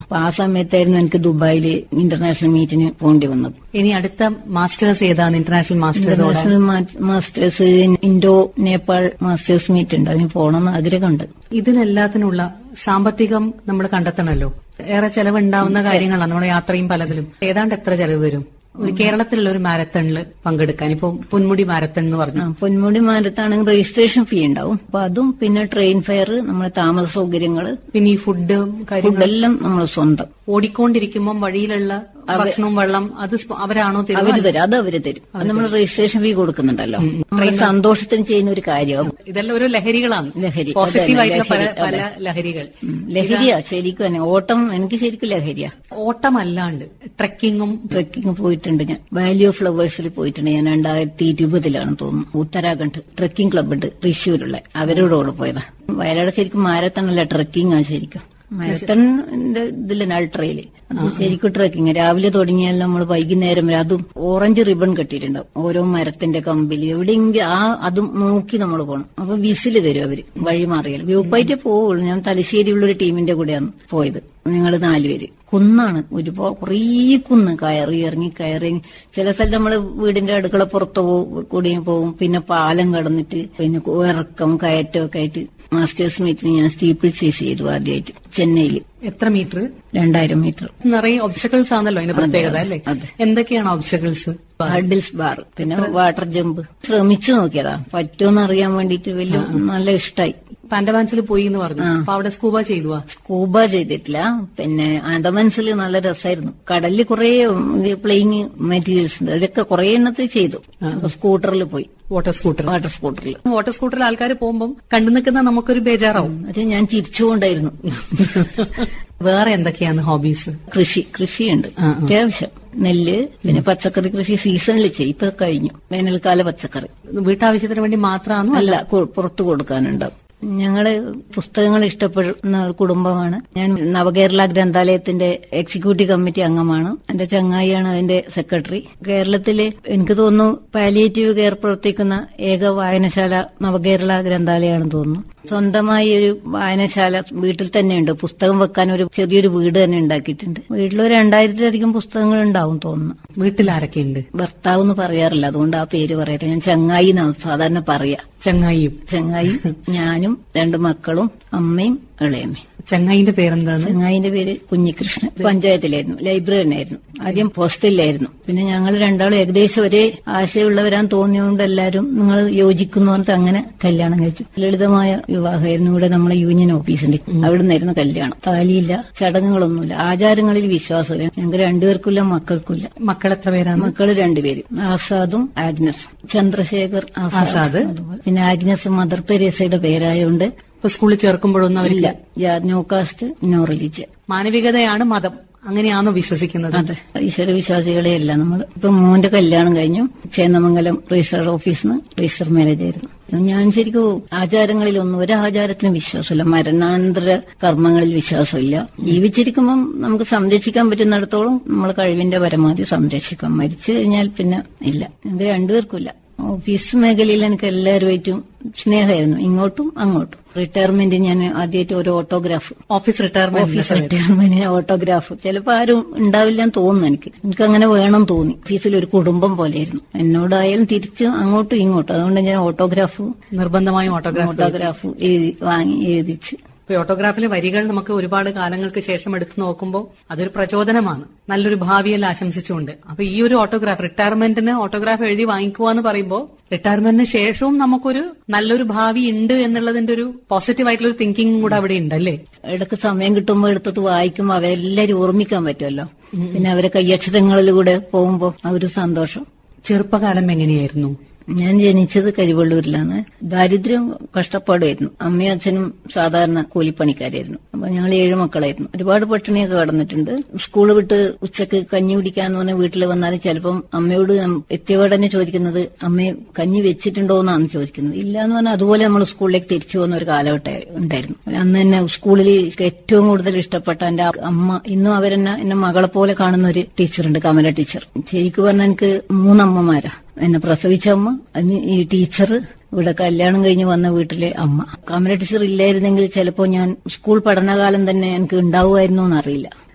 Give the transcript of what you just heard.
അപ്പൊ ആ സമയത്തായിരുന്നു എനിക്ക് ദുബായിൽ ഇന്റർനാഷണൽ മീറ്റിന് പോകേണ്ടി വന്നത് ഇനി അടുത്ത മാസ്റ്റേഴ്സ് ഏതാണ് ഇന്റർനാഷണൽ മാസ്റ്റേഴ്സ് ഇന്റർനാഷണൽ മാ- masters Indo Nepal masters meet ഉണ്ട് അതിന് പോകണമെന്ന് ആഗ്രഹമുണ്ട് ഇതിനെല്ലാത്തിനുള്ള സാമ്പത്തികം നമ്മൾ കണ്ടെത്തണമല്ലോ ഏറെ ചെലവുണ്ടാവുന്ന കാര്യങ്ങളാണ് നമ്മുടെ യാത്രയും പലതിലും ഏതാണ്ട് എത്ര ചെലവ് വരും ഒരു കേരളത്തിലുള്ള ഒരു മാരത്തണിൽ പങ്കെടുക്കാൻ ഇപ്പൊ പൊന്മുടി മാരത്തൺ എന്ന് പറഞ്ഞു ആ, പൊന്മുടി മാനത്താണെങ്കിൽ രജിസ്ട്രേഷൻ ഫീ ഉണ്ടാവും അപ്പൊ അതും പിന്നെ ട്രെയിൻ ഫെയർ നമ്മുടെ താമസ സൗകര്യങ്ങള് പിന്നെ ഈ ഫുഡ് കാര്യം ഫുഡെല്ലാം നമ്മൾ സ്വന്തം ഓടിക്കൊണ്ടിരിക്കുമ്പോൾ വഴിയിലുള്ള ഭക്ഷണവും വെള്ളം അത് സ്പ- അവരാണോ അവര് തരുന്നത് തരും അത് അവര് തരും അത് നമ്മൾ രജിസ്ട്രേഷൻ ഫീ കൊടുക്കുന്നുണ്ടല്ലോ നമ്മുടെ സന്തോഷത്തിന് ചെയ്യുന്ന ഒരു കാര്യമാവും ഇതെല്ലാം ഓരോ ലഹരികളാണ് ലഹരി. പോസിറ്റീവ് അതന്നെ, ആയിട്ടുള്ള പല ലഹരി, പല അതെ. ലഹരികൾ ഉം, ലഹരിയാ ശരിക്കും തന്നെ ഓട്ടം എനിക്ക് ശരിക്കും ലഹരിയാ ഓട്ടമല്ലാണ്ട് ട്രെക്കിങ്ങും ട്രക്കിംഗ് പോയിട്ടുണ്ട് ഞാൻ വാലി ഓഫ് ഫ്ലവേഴ്സിൽ പോയിട്ടുണ്ട് ഞാൻ രണ്ടായിരത്തി ഇരുപതിലാണെന്ന് തോന്നുന്നു ഉത്തരാഖണ്ഡ് ട്രക്കിംഗ് ക്ലബ് ഉണ്ട് തൃശ്ശൂരുള്ള അവരോട് പോയതാ വയനാട് ശരിക്കും മാരത്തണല്ല ട്രക്കിംഗ് ആണ് ശരിക്കും മാരത്തണിന്റെ ഇതില്ല അൾട്രയില് അത് ശരിക്കും ട്രക്കിംഗ് രാവിലെ തുടങ്ങിയാൽ നമ്മൾ വൈകുന്നേരം വരെ അതും ഓറഞ്ച് റിബൺ കെട്ടിയിട്ടുണ്ടാവും ഓരോ മരത്തിന്റെ കമ്പിൽ എവിടെയെങ്കിലും ആ അതും നോക്കി നമ്മൾ പോകണം അപ്പൊ വിസില് തരും അവര് വഴി മാറിയാൽ ഗ്രൂപ്പായിട്ടേ പോവുള്ളൂ ഞാൻ തലശ്ശേരിയുള്ള ഒരു ടീമിന്റെ കൂടെയാണ് പോയത് ഞങ്ങൾ നാലുപേര് കുന്നാണ് ഒരുപാട് കുറേ കുന്ന് കയറി ഇറങ്ങി കയറി ചില സ്ഥലത്ത് നമ്മൾ വീടിന്റെ അടുക്കള പുറത്ത് പോ- കൂടി പോകും പിന്നെ പാലം കടന്നിട്ട് പിന്നെ ഇറക്കം കയറ്റം ഒക്കെ ആയിട്ട് മാസ്റ്റേഴ്സ് മീറ്റിന് ഞാൻ സ്റ്റീപ്പിൾ ചേസ് ചെയ്തു ആദ്യമായിട്ട് ചെന്നൈയിൽ എത്ര മീറ്റർ രണ്ടായിരം മീറ്റർ നിറയെ ഒബ്സ്റ്റക്കിൾസ് ആണല്ലോ അതിന്റെ പ്രത്യേകത അല്ലേ അതെ. എന്തൊക്കെയാണ് ഒബ്സ്റ്റക്കിൾസ് ഹഡിൽസ് ബാർ പിന്നെ വാട്ടർ ജമ്പ് ശ്രമിച്ചു നോക്കിയതാ പറ്റുമെന്ന് അറിയാൻ വേണ്ടിയിട്ട് വലിയ നല്ല ഇഷ്ടായി പാൻഡവാൻസിൽ പോയി എന്ന് പറഞ്ഞു അപ്പൊ അവിടെ സ്കൂബ ചെയ്തുവാ സ്കൂബ ചെയ്തിട്ടില്ല പിന്നെ ആൻഡമാൻസിൽ നല്ല രസമായിരുന്നു കടലിൽ കുറെ പ്ലേയിങ് മെറ്റീരിയൽസ് ഉണ്ട് അതിലൊക്കെ കുറെ എണ്ണത്തിൽ ചെയ്തു അപ്പൊ സ്കൂട്ടറിൽ പോയി വാട്ടർ സ്കൂട്ടർ വാട്ടർ സ്കൂട്ടറിൽ വാട്ടർ സ്കൂട്ടറിൽ ആൾക്കാർ പോകുമ്പോൾ കണ്ടു നിൽക്കുന്ന നമുക്കൊരു ബേജാറാവും അത് ഞാൻ ചിരിച്ചുകൊണ്ടായിരുന്നു വേറെ എന്തൊക്കെയാണ് ഹോബീസ് കൃഷി കൃഷിയുണ്ട് ആ, ആ. അത്യാവശ്യം നെല്ല് പിന്നെ പച്ചക്കറി കൃഷി സീസണിൽ ചെയ്യും ഇപ്പൊ കഴിഞ്ഞു വേനൽക്കാല പച്ചക്കറി വീട്ടാവശ്യത്തിന് വേണ്ടി മാത്രമാണോ അല്ല കൊ- പുറത്തു കൊടുക്കാനുണ്ടാവും ഞങ്ങള് പുസ്തകങ്ങൾ ഇഷ്ടപ്പെടുന്ന ഒരു കുടുംബമാണ് ഞാൻ നവകേരള ഗ്രന്ഥാലയത്തിന്റെ എക്സിക്യൂട്ടീവ് കമ്മിറ്റി അംഗമാണ് എന്റെ ചങ്ങായിയാണ് അതിന്റെ സെക്രട്ടറി കേരളത്തില് എനിക്ക് തോന്നുന്നു പാലിയേറ്റീവ് കെയർ പ്രവർത്തിക്കുന്ന ഏക വായനശാല നവകേരള ഗ്രന്ഥാലയമാണെന്ന് തോന്നുന്നു സ്വന്തമായി ഒരു വായനശാല വീട്ടിൽ തന്നെയുണ്ട് പുസ്തകം വെക്കാൻ ഒരു ചെറിയൊരു വീട് തന്നെ ഉണ്ടാക്കിയിട്ടുണ്ട് വീട്ടിൽ ഒരു രണ്ടായിരത്തിലധികം പുസ്തകങ്ങൾ ഉണ്ടാവും തോന്നുന്നു വീട്ടിൽ ആരൊക്കെയുണ്ട് ഭർത്താവ് എന്ന് പറയാറില്ല അതുകൊണ്ട് ആ പേര് പറയട്ടെ ഞാൻ ചങ്ങായി എന്നാണ് സാധാരണ പറയാ ചങ്ങായിയും ചങ്ങായി ഞാനും രണ്ട് മക്കളും അമ്മയും ഇളയമ്മയും ചങ്ങായിന്റെ പേരെന്താണ് ചങ്ങായിന്റെ പേര് കുഞ്ഞികൃഷ്ണൻ പഞ്ചായത്തിലായിരുന്നു ലൈബ്രറിനായിരുന്നു ആദ്യം പോസ്റ്റലിലായിരുന്നു പിന്നെ ഞങ്ങൾ രണ്ടാളും ഏകദേശം ഒരേ ആശയമുള്ളവരാൻ തോന്നിയോണ്ട് എല്ലാവരും നിങ്ങൾ യോജിക്കുന്നു പറഞ്ഞിട്ട് അങ്ങനെ കല്യാണം കഴിച്ചു ലളിതമായ വിവാഹമായിരുന്നു ഇവിടെ നമ്മളെ യൂണിയൻ ഓഫീസിന്റെ അവിടെ നിന്നായിരുന്നു കല്യാണം താലിയില്ല ചടങ്ങുകളൊന്നുമില്ല ആചാരങ്ങളിൽ വിശ്വാസമില്ല ഞങ്ങൾക്ക് രണ്ടുപേർക്കില്ല മക്കൾക്കില്ല മക്കൾ എത്ര പേരാണ് മക്കള് രണ്ടുപേരും ആസാദും ആഗ്നസും ചന്ദ്രശേഖർ ആസാദ്. ആസാദ് അതുപോലെ. പിന്നെ ആഗ്നസ് മദർ തെരേസയുടെ പേരായോണ്ട് ഇപ്പൊ സ്കൂളിൽ ചേർക്കുമ്പോഴൊന്നും അവരില്ല ഇല്ല നോ കാസ്റ്റ് നോ റിലീജിയൻ മാനവികതയാണ് മതം അങ്ങനെയാണോ വിശ്വസിക്കുന്നത് അതെ ഈശ്വര വിശ്വാസികളെ അല്ല നമ്മൾ ഇപ്പൊ മോന്റെ കല്യാണം കഴിഞ്ഞു ചേന്നമംഗലം രജിസ്റ്റർ ഓഫീസിൽ നിന്ന് രജിസ്റ്റർ മാനേജായിരുന്നു ഞാൻ ശരിക്കും ആചാരങ്ങളിലൊന്നും ഒരു ആചാരത്തിനും വിശ്വാസമില്ല മരണാന്തര കർമ്മങ്ങളിൽ വിശ്വാസമില്ല ജീവിച്ചിരിക്കുമ്പം നമുക്ക് സംരക്ഷിക്കാൻ പറ്റുന്നിടത്തോളം നമ്മൾ കഴിവിന്റെ പരമാവധി സംരക്ഷിക്കാം മരിച്ചു കഴിഞ്ഞാൽ പിന്നെ ഇല്ല ഞങ്ങൾക്ക് രണ്ടുപേർക്കും ഇല്ല ഓഫീസ് മേഖലയിൽ എനിക്ക് എല്ലാവരുമായിട്ടും സ്നേഹമായിരുന്നു ഇങ്ങോട്ടും അങ്ങോട്ടും റിട്ടയർമെന്റ് ഞാൻ ആദ്യമായിട്ട് ഒരു ഓട്ടോഗ്രാഫ് ഓഫീസ് റിട്ടയർമെന്റ് ഓഫീസ് റിട്ടയർമെന്റിന് ഓട്ടോഗ്രാഫ് ചിലപ്പോ ആരും ഉണ്ടാവില്ല എന്ന് തോന്നുന്നു എനിക്ക് എനിക്ക് അങ്ങനെ വേണം തോന്നി ഓഫീസിൽ ഒരു കുടുംബം പോലെയായിരുന്നു എന്നോടായാലും തിരിച്ച് അങ്ങോട്ടും ഇങ്ങോട്ടും അതുകൊണ്ട് ഞാൻ ഓട്ടോഗ്രാഫ് നിർബന്ധമായും ഓട്ടോഗ്രാഫ് ഓട്ടോഗ്രാഫ് എഴുതി വാങ്ങി എഴുതിച്ച് ഇപ്പൊ ഓട്ടോഗ്രാഫിലെ വരികൾ നമുക്ക് ഒരുപാട് കാലങ്ങൾക്ക് ശേഷം എടുത്തു നോക്കുമ്പോൾ അതൊരു പ്രചോദനമാണ് നല്ലൊരു ഭാവിയെല്ലാം ആശംസിച്ചുകൊണ്ട് അപ്പൊ ഈ ഒരു ഓട്ടോഗ്രാഫ് റിട്ടയർമെന്റിന് ഓട്ടോഗ്രാഫ് എഴുതി വാങ്ങിക്കുക എന്ന് പറയുമ്പോൾ റിട്ടയർമെന്റിന് ശേഷവും നമുക്കൊരു നല്ലൊരു ഭാവി ഉണ്ട് എന്നുള്ളതിന്റെ ഒരു പോസിറ്റീവ് ആയിട്ടുള്ള ഒരു തിങ്കിങ് കൂടെ അവിടെ ഉണ്ടല്ലേ ഇടയ്ക്ക് സമയം കിട്ടുമ്പോൾ എടുത്തിട്ട് വായിക്കുമ്പോൾ അവരെല്ലാരും ഓർമ്മിക്കാൻ പറ്റുമല്ലോ പിന്നെ അവരെ കയ്യക്ഷരങ്ങളിലൂടെ പോകുമ്പോൾ ആ ഒരു സന്തോഷം ചെറുപ്പകാലം എങ്ങനെയായിരുന്നു ഞാൻ ജനിച്ചത് കരിവള്ളൂരിലാണ് ദാരിദ്ര്യം കഷ്ടപ്പാടായിരുന്നു അമ്മയും അച്ഛനും സാധാരണ കൂലിപ്പണിക്കാരായിരുന്നു അപ്പൊ ഞങ്ങൾ ഏഴ് മക്കളായിരുന്നു ഒരുപാട് പട്ടിണിയൊക്കെ കടന്നിട്ടുണ്ട് സ്കൂൾ വിട്ട് ഉച്ചക്ക് കഞ്ഞി കുടിക്കാന്ന് പറഞ്ഞ വീട്ടിൽ വന്നാലും ചിലപ്പം അമ്മയോട് നം- എത്തിയപാടെ തന്നെ ചോദിക്കുന്നത് അമ്മയെ കഞ്ഞി വെച്ചിട്ടുണ്ടോ എന്നാണ് ചോദിക്കുന്നത് ഇല്ല എന്ന് പറഞ്ഞാൽ അതുപോലെ നമ്മൾ സ്കൂളിലേക്ക് തിരിച്ചു പോകുന്ന ഒരു കാലഘട്ടം ഉണ്ടായിരുന്നു അന്ന് തന്നെ സ്കൂളിൽ ഏറ്റവും കൂടുതൽ ഇഷ്ടപ്പെട്ട എന്റെ അമ്മ ഇന്നും അവരെന്നെ എന്നെ മകളെ പോലെ കാണുന്ന ഒരു ടീച്ചറുണ്ട് കമല ടീച്ചർ ശരിക്കും പറഞ്ഞാൽ എനിക്ക് മൂന്നമ്മമാരാ എന്നെ പ്രസവിച്ച അമ്മ അതിന് ഈ ടീച്ചർ ഇവിടെ കല്യാണം കഴിഞ്ഞ് വന്ന വീട്ടിലെ അമ്മ കമല ടീച്ചർ ഇല്ലായിരുന്നെങ്കിൽ ചിലപ്പോൾ ഞാൻ സ്കൂൾ പഠനകാലം തന്നെ എനിക്ക് ഉണ്ടാവുമായിരുന്നു എന്നറിയില്ല